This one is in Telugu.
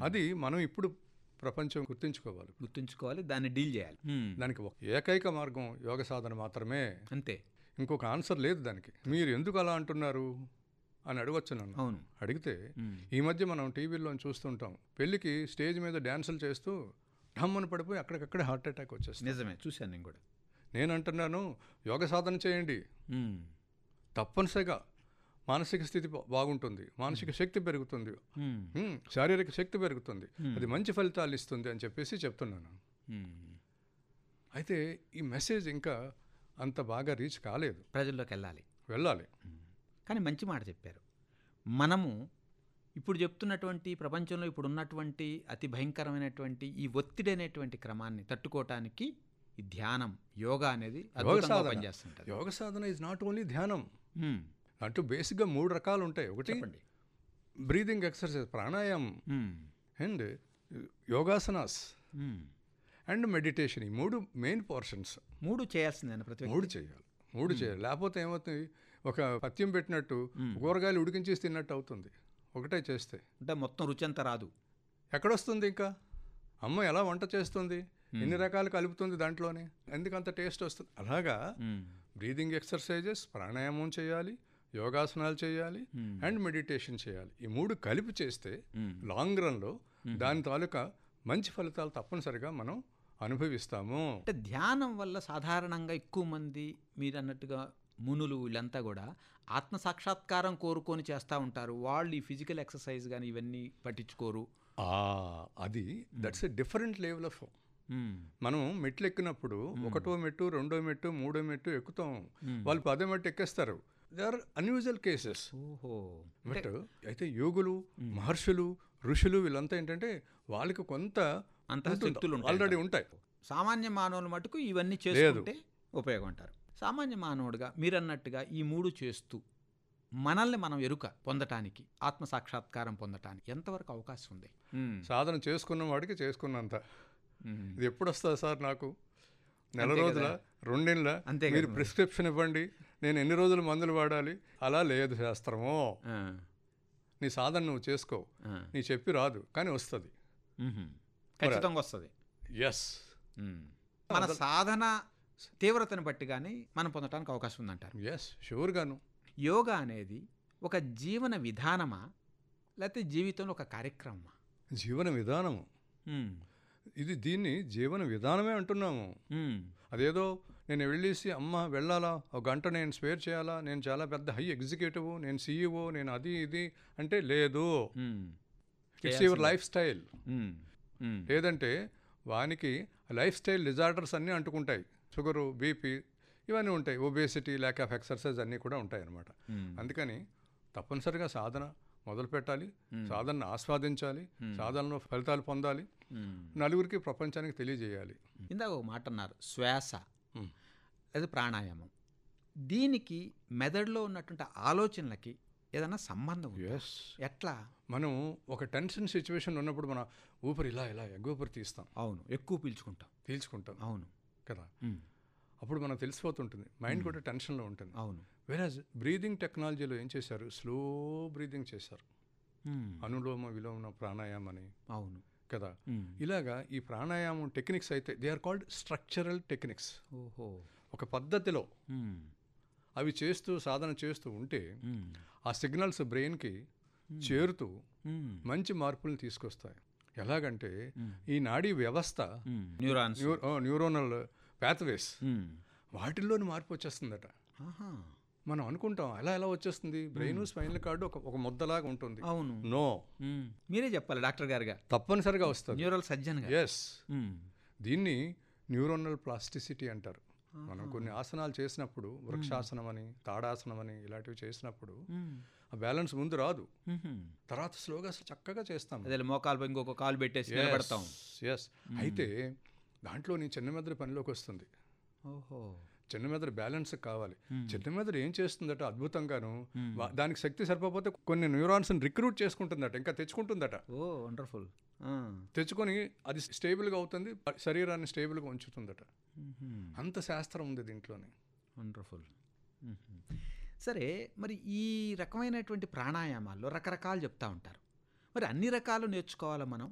అది మనం ఇప్పుడు ప్రపంచం గుర్తుంచుకోవాలి గుర్తుంచుకోవాలి దాన్ని డీల్ చేయాలి మ్మ్. దానికి ఒక ఏకైక మార్గం యోగ సాధన మాత్రమే అంతే ఇంకొక ఆన్సర్ లేదు దానికి మీరు ఎందుకు అలా అంటున్నారు అని అడగొచ్చు నన్ను అవును అడిగితే మ్మ్. ఈ మధ్య మనం టీవీలో చూస్తుంటాం పెళ్ళికి స్టేజ్ మీద డ్యాన్సులు చేస్తూ ఢమ్మని పడిపోయి అక్కడికక్కడే హార్ట్ అటాక్ వచ్చేస్తుంది నిజమే చూశాను నేను కూడా నేను అంటున్నాను యోగ సాధన చేయండి మ్మ్. తప్పనిసరిగా మానసిక స్థితి బా- బాగుంటుంది మానసిక శక్తి పెరుగుతుంది మ్మ్. హ్మ్, శారీరక శక్తి పెరుగుతుంది అది మంచి ఫలితాలు ఇస్తుంది అని చెప్పేసి చెప్తున్నాను మ్మ్. అయితే ఈ మెసేజ్ ఇంకా అంత బాగా రీచ్ కాలేదు ప్రజల్లోకి వెళ్ళాలి వెళ్ళాలి కానీ మంచి మాట చెప్పారు మనము ఇప్పుడు చెప్తున్నటువంటి ప్రపంచంలో ఇప్పుడు ఉన్నటువంటి అతి భయంకరమైనటువంటి ఈ ఒత్తిడి అనేటువంటి క్రమాన్ని తట్టుకోవటానికి ఈ ధ్యానం యోగా అనేది యోగ అద్భుతంగా సాధన పనిచేస్తుంటుంది యోగ సాధన ఇస్ నాట్ ఓన్లీ ధ్యానం మ్మ్. అంటూ బేసిక్గా మూడు రకాలు ఉంటాయి ఒకటి చెప్పండి బ్రీదింగ్ ఎక్సర్సైజ్ ప్రాణాయామం hmm. And yogasanas hmm. And meditation ఈ మూడు మెయిన్ పోర్షన్స్ మూడు చేయాల్సిందే ప్రతి వ్యక్తి. మూడు చేయాలి మూడు చేయాలి లేకపోతే ఏమవుతుంది ఒక పత్యం పెట్టినట్టు కూరగాయలు ఉడికించేసి తిన్నట్టు అవుతుంది ఒకటే చేస్తే అంటే మొత్తం రుచి అంతా రాదు ఎక్కడొస్తుంది ఇంకా అమ్మ ఎలా వంట చేస్తుంది ఎన్ని రకాలు కలుపుతుంది దాంట్లోనే ఎందుకంత టేస్ట్ వస్తుంది అలాగా మ్మ్. బ్రీదింగ్ ఎక్సర్సైజెస్ ప్రాణాయామం చేయాలి యోగాసనాలు చేయాలి అండ్ మెడిటేషన్ చేయాలి ఈ మూడు కలిపి చేస్తే లాంగ్ రన్లో దాని తాలూకా మంచి ఫలితాలు తప్పనిసరిగా మనం అనుభవిస్తాము అంటే ధ్యానం వల్ల సాధారణంగా ఎక్కువ మంది మీరు అన్నట్టుగా మునులు వీళ్ళంతా కూడా ఆత్మ సాక్షాత్కారం కోరుకొని చేస్తూ ఉంటారు వాళ్ళు ఈ ఫిజికల్ ఎక్సర్సైజ్ కానీ ఇవన్నీ పట్టించుకోరు ఆ, అది that's a different level of hmm. మనం మెట్లు ఎక్కినప్పుడు ఒకటో మెట్టు రెండో మెట్టు మూడో మెట్టు ఎక్కుతాం వాళ్ళు పదో మెట్టు ఎక్కేస్తారు దే ఆర్ అన్యూజువల్ కేసెస్ ఓహో బట్ అయితే యోగులు మహర్షులు ఋషులు వీళ్ళంతా ఏంటంటే వాళ్ళకి కొంత అంతఃశక్తులు ఉంటాయి ఆల్రెడీ ఉంటాయి సామాన్య మానవుల మటుకు ఇవన్నీ చేసుకుంటే ఉపయోగం అంటారు సామాన్య మానవుడిగా మీరన్నట్టుగా ఈ మూడు చేస్తూ మనల్ని మనం ఎరుక పొందటానికి ఆత్మ సాక్షాత్కారం పొందటానికి ఎంతవరకు అవకాశం ఉంది మ్మ్. సాధన చేసుకున్న వాడికి చేసుకున్నంత మ్మ్. ఇది ఎప్పుడు వస్తుంది సార్ నాకు నెల అంతే రోజుల రెండేళ్ళ అంతే మీరు కదా మరి. ప్రిస్క్రిప్షన్ ఇవ్వండి నేను ఎన్ని రోజులు మందులు వాడాలి అలా లేదు శాస్త్రము ఆ, నీ సాధన నువ్వు చేసుకో ఆ. నీ చెప్పి రాదు కానీ వస్తుంది మ్మ్. ఖచ్చితంగా వస్తుంది ఎస్ మన సాధన తీవ్రతను బట్టి కానీ మనం పొందడానికి అవకాశం ఉందంటారు ఎస్ షూర్గాను యోగా అనేది ఒక జీవన విధానమా లేకపోతే జీవితంలో ఒక కార్యక్రమమా జీవన విధానము మ్మ్. ఇది దీన్ని జీవన విధానమే అంటున్నాము మ్మ్. అదేదో నేను వెళ్ళేసి అమ్మ వెళ్ళాలా ఒక గంట నేను స్పేర్ చేయాలా నేను చాలా పెద్ద హై ఎగ్జిక్యూటివ్ నేను సీఈఓ నేను అది ఇది అంటే లేదు మ్మ్. It's your life style hmm. Hmm. లేదంటే వానికి లైఫ్ స్టైల్ డిజార్డర్స్ అన్నీ అంటుకుంటాయి షుగరు బీపీ ఇవన్నీ ఉంటాయి ఒబేసిటీ ల్యాక్ ఆఫ్ ఎక్సర్సైజ్ అన్నీ కూడా ఉంటాయి అన్నమాట మ్మ్. అందుకని తప్పనిసరిగా సాధన మొదలు పెట్టాలి సాధనను ఆస్వాదించాలి సాధనలో ఫలితాలు పొందాలి మ్మ్. నలుగురికి ప్రపంచానికి తెలియజేయాలి ఇందాక ఒక మాట అన్నారు శ్వాస మ్మ్. అది ప్రాణాయామం దీనికి మెదడులో ఉన్నటువంటి ఆలోచనలకి ఏదైనా సంబంధం ఉంది ఎస్ ఎట్లా మనం ఒక టెన్షన్ సిచ్యువేషన్ ఉన్నప్పుడు మన ఊపిరి ఇలా ఇలా ఎగ్గూపిరి తీస్తాం అవును ఎక్కువ పీల్చుకుంటాం పీల్చుకుంటాం అవును కదా మ్మ్. అప్పుడు మనకు తెలిసిపోతుంటుంది మైండ్ కూడా టెన్షన్లో ఉంటుంది అవును వెరాజ్ బ్రీదింగ్ టెక్నాలజీలో ఏం చేశారు స్లో బ్రీదింగ్ చేశారు మ్మ్. అనులోమ విలోమ ప్రాణాయామం అని అవును కదా మ్మ్. ఇలాగా ఈ ప్రాణాయామం టెక్నిక్స్ అయితే they are called structural techniques ఓహో ఒక పద్ధతిలో మ్మ్. అవి చేస్తూ సాధన చేస్తూ ఉంటే మ్మ్. ఆ సిగ్నల్స్ బ్రెయిన్కి చేరుతూ మ్మ్. మంచి మార్పులను తీసుకొస్తాయి ఎలాగంటే ఈ నాడీ వ్యవస్థ మ్మ్. న్యూరాన్స్ న్యూ న్యూరోనల్ ప్యాథవేస్ మ్మ్. వాటిల్లోని మార్పు వచ్చేస్తుందట ఆహా. మనం అనుకుంటాం అలా ఎలా వచ్చేస్తుంది బ్రెయిన్ స్పైనల్ కార్డు ఒక ఒక ముద్దలాగా ఉంటుంది అవును నో మ్మ్. మీరే చెప్పాలి డాక్టర్ గారుగా తప్పనిసరిగా వస్తుంది న్యూరల్ సర్జన్గా ఎస్ దీన్ని న్యూరోనల్ ప్లాస్టిసిటీ అంటారు మనం కొన్ని ఆసనాలు చేసినప్పుడు వృక్షాసనం అని తాడాసనం అని ఇలాంటివి చేసినప్పుడు ఆ బ్యాలెన్స్ ముందు రాదు తర్వాత స్లోగా చక్కగా చేస్తాం అదే మోకాలు ఇంకొక కాలు పెట్టేసి నిలబడతాం ఎస్ అయితే దాంట్లో నీ చిన్న మెదడు పనిలోకి వస్తుంది ఓహో చిన్న మెదడు బ్యాలెన్స్ కావాలి చిన్న మెదడు ఏం చేస్తుందట అద్భుతంగాను వా- దానికి శక్తి సరిపోతే కొన్ని న్యూరాన్స్ని రిక్రూట్ చేసుకుంటుందట ఇంకా తెచ్చుకుంటుందట ఓ వండర్ఫుల్ తెచ్చుకొని అది స్టేబుల్గా అవుతుంది శరీరాన్ని స్టేబుల్గా ఉంచుతుందట అంత శాస్త్రం ఉంది దీంట్లోనే వండర్ఫుల్ సరే మరి ఈ రకమైనటువంటి ప్రాణాయామాల్లో రకరకాలు చెప్తా ఉంటారు మరి అన్ని రకాలు నేర్చుకోవాలా మనం